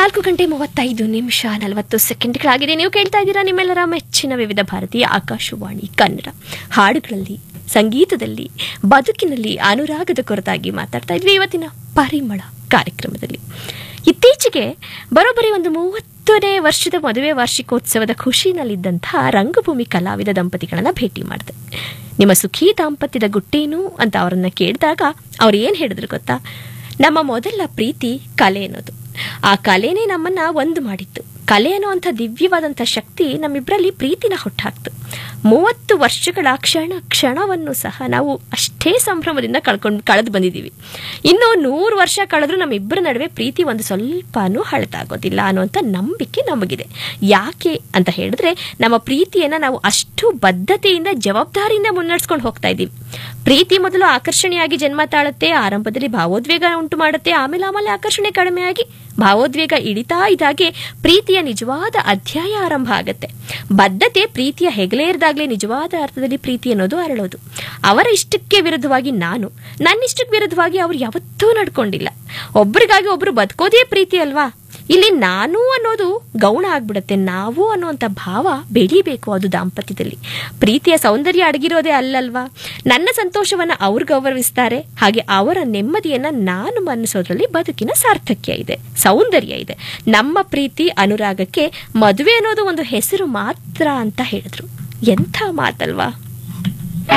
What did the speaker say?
ನಾಲ್ಕು ಗಂಟೆ ಮೂವತ್ತೈದು ನಿಮಿಷ ನಲವತ್ತು ಸೆಕೆಂಡ್ಗಳಾಗಿದೆ ನೀವು ಕೇಳ್ತಾ ಇದ್ದೀರಾ ನಿಮ್ಮೆಲ್ಲರ ಮೆಚ್ಚಿನ ವಿವಿಧ ಭಾರತೀಯ ಆಕಾಶವಾಣಿ ಕನ್ನಡ ಹಾಡುಗಳಲ್ಲಿ ಸಂಗೀತದಲ್ಲಿ ಬದುಕಿನಲ್ಲಿ ಅನುರಾಗದ ಕೊರತಾಗಿ ಮಾತಾಡ್ತಾ ಇದ್ವಿ ಇವತ್ತಿನ ಪರಿಮಳ ಕಾರ್ಯಕ್ರಮದಲ್ಲಿ ಇತ್ತೀಚೆಗೆ ಬರೋಬ್ಬರಿ ಒಂದು ಮೂವತ್ತನೇ ವರ್ಷದ ಮದುವೆ ವಾರ್ಷಿಕೋತ್ಸವದ ಖುಷಿನಲ್ಲಿದ್ದಂತಹ ರಂಗಭೂಮಿ ಕಲಾವಿದ ದಂಪತಿಗಳನ್ನ ಭೇಟಿ ಮಾಡಿದೆ ನಿಮ್ಮ ಸುಖಿ ದಾಂಪತ್ಯದ ಗುಟ್ಟೇನು ಅಂತ ಅವರನ್ನ ಕೇಳಿದಾಗ ಅವ್ರು ಏನು ಹೇಳಿದ್ರು ಗೊತ್ತಾ ನಮ್ಮ ಮೊದಲ ಪ್ರೀತಿ ಕಲೆ ಅನ್ನೋದು ಆ ಕಲೆನೇ ನಮ್ಮನ್ನ ಒಂದು ಮಾಡಿತ್ತು ಕಲೆ ಅನ್ನುವಂಥ ದಿವ್ಯವಾದಂಥ ಶಕ್ತಿ ನಮ್ಮಿಬ್ಬರಲ್ಲಿ ಪ್ರೀತಿನ ಹುಟ್ಟಾಕ್ತು ಮೂವತ್ತು ವರ್ಷಗಳ ಕ್ಷಣ ಕ್ಷಣವನ್ನು ಸಹ ನಾವು ಅಷ್ಟೇ ಸಂಭ್ರಮದಿಂದ ಕಳ್ಕೊಂಡು ಕಳೆದು ಬಂದಿದ್ದೀವಿ ಇನ್ನು ನೂರು ವರ್ಷ ಕಳೆದ್ರೂ ನಮ್ಮಿಬ್ಬರ ನಡುವೆ ಪ್ರೀತಿ ಒಂದು ಸ್ವಲ್ಪನೂ ಹಳತಾಗೋದಿಲ್ಲ ಅನ್ನುವಂಥ ನಂಬಿಕೆ ನಮಗಿದೆ ಯಾಕೆ ಅಂತ ಹೇಳಿದ್ರೆ ನಮ್ಮ ಪ್ರೀತಿಯನ್ನ ನಾವು ಅಷ್ಟು ಬದ್ಧತೆಯಿಂದ ಜವಾಬ್ದಾರಿಯಿಂದ ಮುನ್ನಡೆಸ್ಕೊಂಡು ಹೋಗ್ತಾ ಇದ್ದೀವಿ ಪ್ರೀತಿ ಮೊದಲು ಆಕರ್ಷಣೆಯಾಗಿ ಜನ್ಮ ತಾಳುತ್ತೆ ಆರಂಭದಲ್ಲಿ ಭಾವೋದ್ವೇಗ ಉಂಟು ಮಾಡುತ್ತೆ ಆಮೇಲೆ ಆಮೇಲೆ ಆಕರ್ಷಣೆ ಕಡಿಮೆಯಾಗಿ ಭಾವೋದ್ವೇಗ ಇಳಿತಾ ಇದ್ದಾಗೆ ಪ್ರೀತಿಯ ನಿಜವಾದ ಅಧ್ಯಾಯ ಆರಂಭ ಆಗುತ್ತೆ ಬದ್ಧತೆ ಪ್ರೀತಿಯ ಹೆಗಲೇರ್ದಾಗ್ಲೇ ನಿಜವಾದ ಅರ್ಥದಲ್ಲಿ ಪ್ರೀತಿ ಅನ್ನೋದು ಅರಳೋದು ಅವರ ಇಷ್ಟಕ್ಕೆ ವಿರುದ್ಧವಾಗಿ ನಾನು ನನ್ನ ಇಷ್ಟಕ್ಕೆ ವಿರುದ್ಧವಾಗಿ ಅವ್ರು ಯಾವತ್ತೂ ನಡ್ಕೊಂಡಿಲ್ಲ ಒಬ್ರಿಗಾಗಿ ಒಬ್ರು ಬದುಕೋದೇ ಪ್ರೀತಿ ಅಲ್ವಾ ಇಲ್ಲಿ ನಾನು ಅನ್ನೋದು ಗೌಣ ಆಗ್ಬಿಡುತ್ತೆ ನಾವು ಅನ್ನುವಂಥ ಭಾವ ಬೆಳಿಬೇಕು ಅದು ದಾಂಪತ್ಯದಲ್ಲಿ ಪ್ರೀತಿಯ ಸೌಂದರ್ಯ ಅಡಗಿರೋದೇ ಅಲ್ಲಲ್ವಾ ನನ್ನ ಸಂತೋಷವನ್ನ ಅವ್ರು ಗೌರವಿಸ್ತಾರೆ ಹಾಗೆ ಅವರ ನೆಮ್ಮದಿಯನ್ನ ನಾನು ಮನ್ನಿಸೋದ್ರಲ್ಲಿ ಬದುಕಿನ ಸಾರ್ಥಕ್ಯ ಇದೆ ಸೌಂದರ್ಯ ಇದೆ ನಮ್ಮ ಪ್ರೀತಿ ಅನುರಾಗಕ್ಕೆ ಮದುವೆ ಅನ್ನೋದು ಒಂದು ಹೆಸರು ಮಾತ್ರ ಅಂತ ಹೇಳಿದ್ರು ಎಂಥ ಮಾತಲ್ವಾ